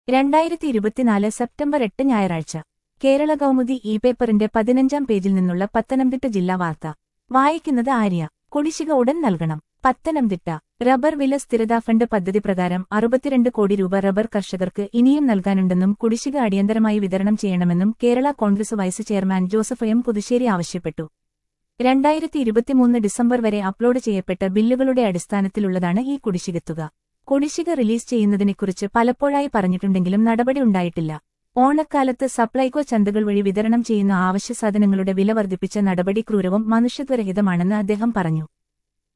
രണ്ടായിരത്തി ഇരുപത്തിനാല് സെപ്റ്റംബർ എട്ട് ഞായറാഴ്ച കേരള കൗമുദി ഇ പേപ്പറിന്റെ പതിനഞ്ചാം പേജിൽ നിന്നുള്ള പത്തനംതിട്ട ജില്ലാ വാർത്ത വായിക്കുന്നത് ആര്യ കുടിശ്ശിക ഉടൻ നൽകണം പത്തനംതിട്ട റബ്ബർ വില സ്ഥിരതാ ഫണ്ട് പദ്ധതി പ്രകാരം അറുപത്തിരണ്ട് കോടി രൂപ റബ്ബർ കർഷകർക്ക് ഇനിയും നൽകാനുണ്ടെന്നും കുടിശ്ശിക അടിയന്തരമായി വിതരണം ചെയ്യണമെന്നും Kerala Congress vice chairman Joseph M Puthussery ആവശ്യപ്പെട്ടു രണ്ടായിരത്തി ഇരുപത്തിമൂന്ന് ഡിസംബർ വരെ അപ്ലോഡ് ചെയ്യപ്പെട്ട ബില്ലുകളുടെ അടിസ്ഥാനത്തിലുള്ളതാണ് ഈ കുടിശ്ശികത്തുക കുടിശ്ശിക റിലീസ് ചെയ്യുന്നതിനെക്കുറിച്ച് പലപ്പോഴായി പറഞ്ഞിട്ടുണ്ടെങ്കിലും നടപടി ഉണ്ടായിട്ടില്ല ഓണക്കാലത്ത് സപ്ലൈകോ ചന്തകൾ വഴി വിതരണം ചെയ്യുന്ന ആവശ്യ സാധനങ്ങളുടെ വില വർദ്ധിപ്പിച്ച നടപടി ക്രൂരവും മനുഷ്യത്വരഹിതമാണെന്ന് അദ്ദേഹം പറഞ്ഞു